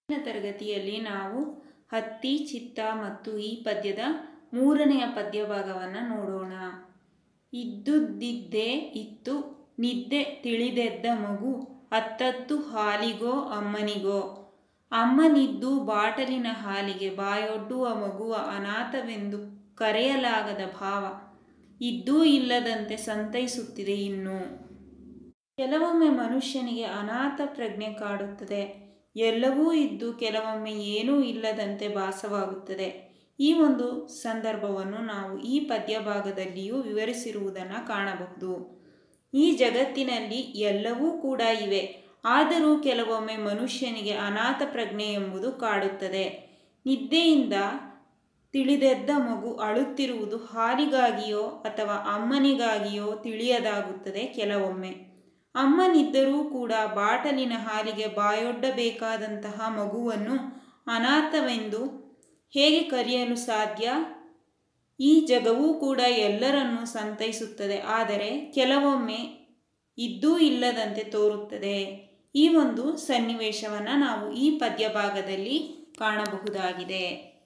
ಹಿಂದಿನ ತರಗತಿಯಲ್ಲಿ ನಾವು ಹತ್ತಿ ಚಿತ್ತ ಮತ್ತು ಈ ಪದ್ಯದ ಮೂರನೆಯ ಪದ್ಯ ಭಾಗವನ್ನು ನೋಡೋಣ ಇದ್ದುದ್ದಿದ್ದೇ ಇತ್ತು ನಿದ್ದೆ ತಿಳಿದೆದ್ದ ಮಗು ಅತ್ತತ್ತು ಹಾಲಿಗೋ ಅಮ್ಮನಿಗೋ ಅಮ್ಮನಿದ್ದು ಬಾಟಲಿನ ಹಾಲಿಗೆ ಬಾಯೊಡ್ಡುವ ಮಗುವ ಅನಾಥವೆಂದು ಕರೆಯಲಾಗದ ಭಾವ ಇದ್ದೂ ಇಲ್ಲದಂತೆ ಸಂತೈಸುತ್ತಿದೆ ಇನ್ನು ಕೆಲವೊಮ್ಮೆ ಮನುಷ್ಯನಿಗೆ ಅನಾಥ ಪ್ರಜ್ಞೆ ಕಾಡುತ್ತದೆ ಎಲ್ಲವೂ ಇದ್ದು ಕೆಲವೊಮ್ಮೆ ಏನೂ ಇಲ್ಲದಂತೆ ಭಾಸವಾಗುತ್ತದೆ ಈ ಒಂದು ಸಂದರ್ಭವನ್ನು ನಾವು ಈ ಪದ್ಯ ಭಾಗದಲ್ಲಿಯೂ ವಿವರಿಸಿರುವುದನ್ನು ಕಾಣಬಹುದು ಈ ಜಗತ್ತಿನಲ್ಲಿ ಎಲ್ಲವೂ ಕೂಡ ಇವೆ ಆದರೂ ಕೆಲವೊಮ್ಮೆ ಮನುಷ್ಯನಿಗೆ ಅನಾಥ ಪ್ರಜ್ಞೆ ಎಂಬುದು ಕಾಡುತ್ತದೆ ನಿದ್ದೆಯಿಂದ ತಿಳಿದೆದ್ದ ಮಗು ಅಳುತ್ತಿರುವುದು ಹಾಲಿಗಾಗಿಯೋ ಅಥವಾ ಅಮ್ಮನಿಗಾಗಿಯೋ ತಿಳಿಯದಾಗುತ್ತದೆ ಕೆಲವೊಮ್ಮೆ ಅಮ್ಮನಿದ್ದರೂ ಕೂಡ ಬಾಟಲಿನ ಹಾಲಿಗೆ ಬಾಯೊಡ್ಡಬೇಕಾದಂತಹ ಮಗುವನ್ನು ಅನಾಥವೆಂದು ಹೇಗೆ ಕರೆಯಲು ಸಾಧ್ಯ ಈ ಜಗವೂ ಕೂಡ ಎಲ್ಲರನ್ನೂ ಸಂತೈಸುತ್ತದೆ ಆದರೆ ಕೆಲವೊಮ್ಮೆ ಇದ್ದೂ ಇಲ್ಲದಂತೆ ತೋರುತ್ತದೆ ಈ ಒಂದು ಸನ್ನಿವೇಶವನ್ನು ನಾವು ಈ ಪದ್ಯ ಭಾಗದಲ್ಲಿ ಕಾಣಬಹುದಾಗಿದೆ